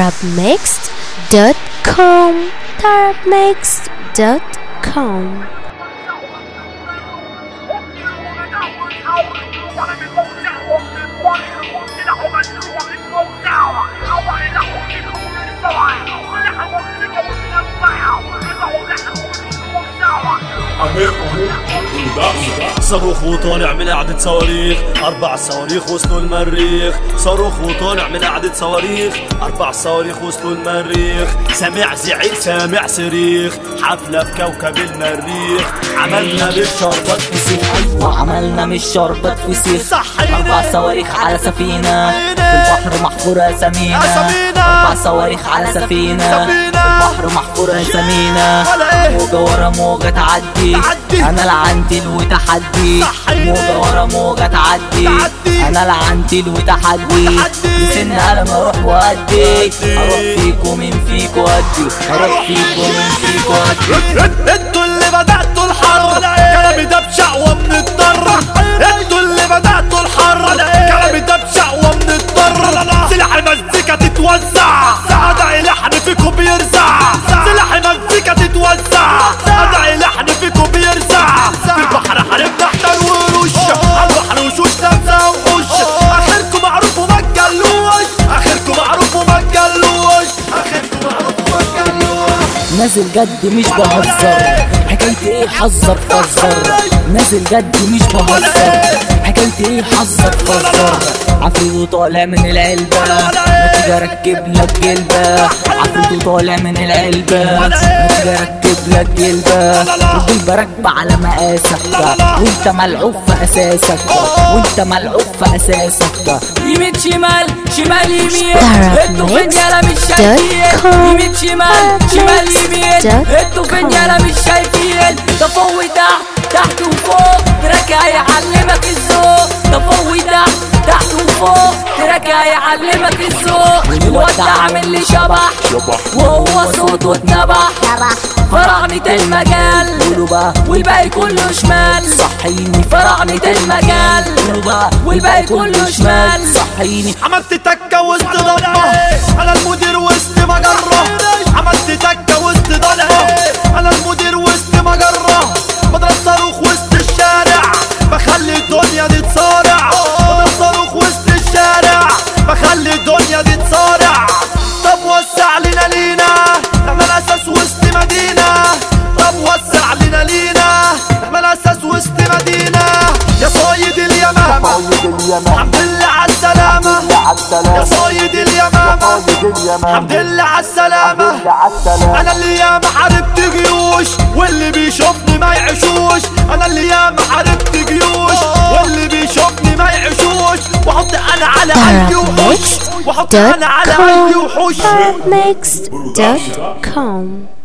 tarabmixed.com tarabmixed.com صاروخ وطالع من قعدة صواريخ أربع صواريخ وصلوا المريخ صاروخ وطالع من قعدة صواريخ أربع صواريخ وصلوا المريخ سامع زعيق سامع صريخ حفلة في كوكب المريخ عملنا بالشربات فسيخ ايوه عملنا مش شربت فسيخ صحينا. اربع صواريخ على سفينه صحينا. في البحر محفوره اسامينا أسامينا. اربع صواريخ على سفينه سفينة. في البحر محفوره اسامينا ولا إيه؟ موجه ورا موجه تعدي تعدي. انا العنتيل وتحدي صحينا. موجه ورا موجه تعدي تعدي. انا العنتيل وتحدي وتحدي. لسن قلم اروح وادي اروح فيكم من فيكم ودي اروح فيكم من فيكم ودي انتوا اللي بدأتوا الحرب كلامي ده بشقوة بنضطر انتوا اللي بدأتوا الحرب كلامي ده بشقوة بنضطر سلاح المزيكا تتوزع ادعي لحن فيكم بيرزع سلاح المزيكا تتوزع ادعي لحن فيكم بيرزع في البحر حاربنا احنا الوروش على البحر وشوش لابسة وحوش اخركم معروف وما تجلوش اخركم معروف وما تجلوش اخركم معروف وما تجلوش نازل جد مش بهزر حكايتي ايه حذر فزر نازل جد مش بهزر حكايتي ايه حذر فزر عفريت طالع من العلبة ما تيجي اركب لك جلبة عفريت طالع من العلبة ما تيجي اركب لك جلبة الجلبة راكبة على مقاسك وانت ملعوب في اساسك وانت ملعوب في اساسك يمين شمال شمال يمين انتوا فين يالا مش شايفين يمين شمال شمال يمين انتوا فين يالا مش شايفين ده فوق وتحت تحت وفوق تراك هيعلمك الذوق ده فوق وتحت تحت وفوق تراك هيعلمك الذوق الواد ده عامل لي شبح وهو صوته اتنبح فراعنة المجال قولوا بقى والباقي كله شمال صحيني فراعنة المجال قولوا بقى والباقي كله شمال صحيني عملت تكة وسط ضربة أنا المدير وسط مجرة عملت تكة وسط ضربة أنا المدير وسط مجرة بضرب صاروخ وسط الشارع بخلي الدنيا دي تصارع بضرب صاروخ وسط الشارع بخلي الدنيا دي تصارع طب وسع لنا لينا نعمل أساس وسط مدينة طب وسع لنا لينا نعمل أساس وسط مدينة يا صايد اليمامة الحمد لله على السلامة يا صايد اليمامة الحمد لله على السلامة أنا اللي ياما حاربت جيوش واللي بيشوفني ما يعيشوش أنا اللي ياما حاربت جيوش واللي بيشوفني ما يعيشوش وأحط أنا على أي وحوش وأحط أنا على أي وحوش tarabmixed.com